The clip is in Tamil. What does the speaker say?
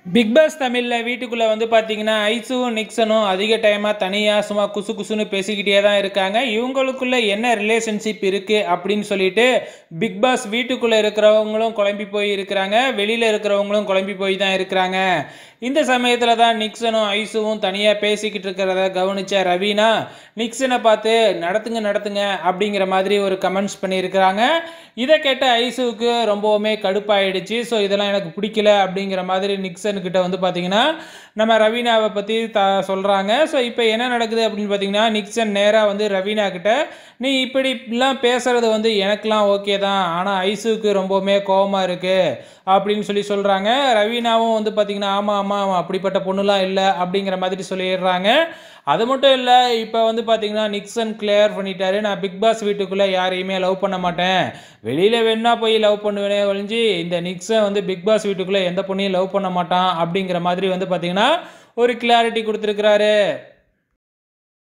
பிக் பாஸ் தமிழில் வீட்டுக்குள்ளே வந்து பார்த்தீங்கன்னா ஐசுவும் நிக்சனும் அதிக டைமாக தனியாக சும்மா குசு குசுன்னு பேசிக்கிட்டே தான் இருக்காங்க இவங்களுக்குள்ள என்ன ரிலேஷன்ஷிப் இருக்குது அப்படின்னு சொல்லிட்டு பிக் பாஸ் வீட்டுக்குள்ளே இருக்கிறவங்களும் குழம்பி போய் இருக்கிறாங்க வெளியில் இருக்கிறவங்களும் குழம்பி போய் தான் இருக்கிறாங்க இந்த சமயத்தில் தான் நிக்சனும் ஐசுவும் தனியாக பேசிக்கிட்டு இருக்கிறத கவனிச்ச ரவீனா நிக்சனை பார்த்து நடத்துங்க நடத்துங்க அப்படிங்கிற மாதிரி ஒரு கமெண்ட்ஸ் பண்ணியிருக்கிறாங்க இதை கேட்ட ஐசுவுக்கு ரொம்பவுமே கடுப்பாயிடுச்சு ஸோ இதெல்லாம் எனக்கு பிடிக்கல அப்படிங்கிற மாதிரி நிக்சன் கிட்ட வந்து பார்த்தீங்கன்னா நம்ம ரவீனாவை பற்றி த சொல்கிறாங்க ஸோ இப்போ என்ன நடக்குது அப்படின்னு பார்த்தீங்கன்னா நிக்சன் நேராக வந்து ரவீனா கிட்ட நீ இப்படிலாம் பேசுறது வந்து எனக்கெலாம் ஓகே தான் ஆனால் ஐசுவுக்கு ரொம்பவுமே கோபமாக இருக்குது அப்படின்னு சொல்லி சொல்கிறாங்க ரவீனாவும் வந்து பார்த்தீங்கன்னா ஆமாம் ஆமாம் அவன் அப்படிப்பட்ட பொண்ணுலாம் இல்லை அப்படிங்கிற மாதிரி சொல்லிடுறாங்க அது மட்டும் இல்லை இப்போ வந்து பார்த்தீங்கன்னா நிக்சன் கிளியர் பண்ணிட்டாரு நான் பிக் பாஸ் வீட்டுக்குள்ளே யாரையுமே லவ் பண்ண மாட்டேன் வெளியில் வேணா போய் லவ் பண்ணுவேனே ஒழிஞ்சு இந்த நிக்சன் வந்து பிக் பாஸ் வீட்டுக்குள்ளே எந்த பொண்ணையும் லவ் பண்ண மாட்டான் அப்படிங்கிற மாதிரி வந்து பார்த்தீங்கன்னா ஒரு கிளாரிட்டி கொடுத்துருக்குறாரு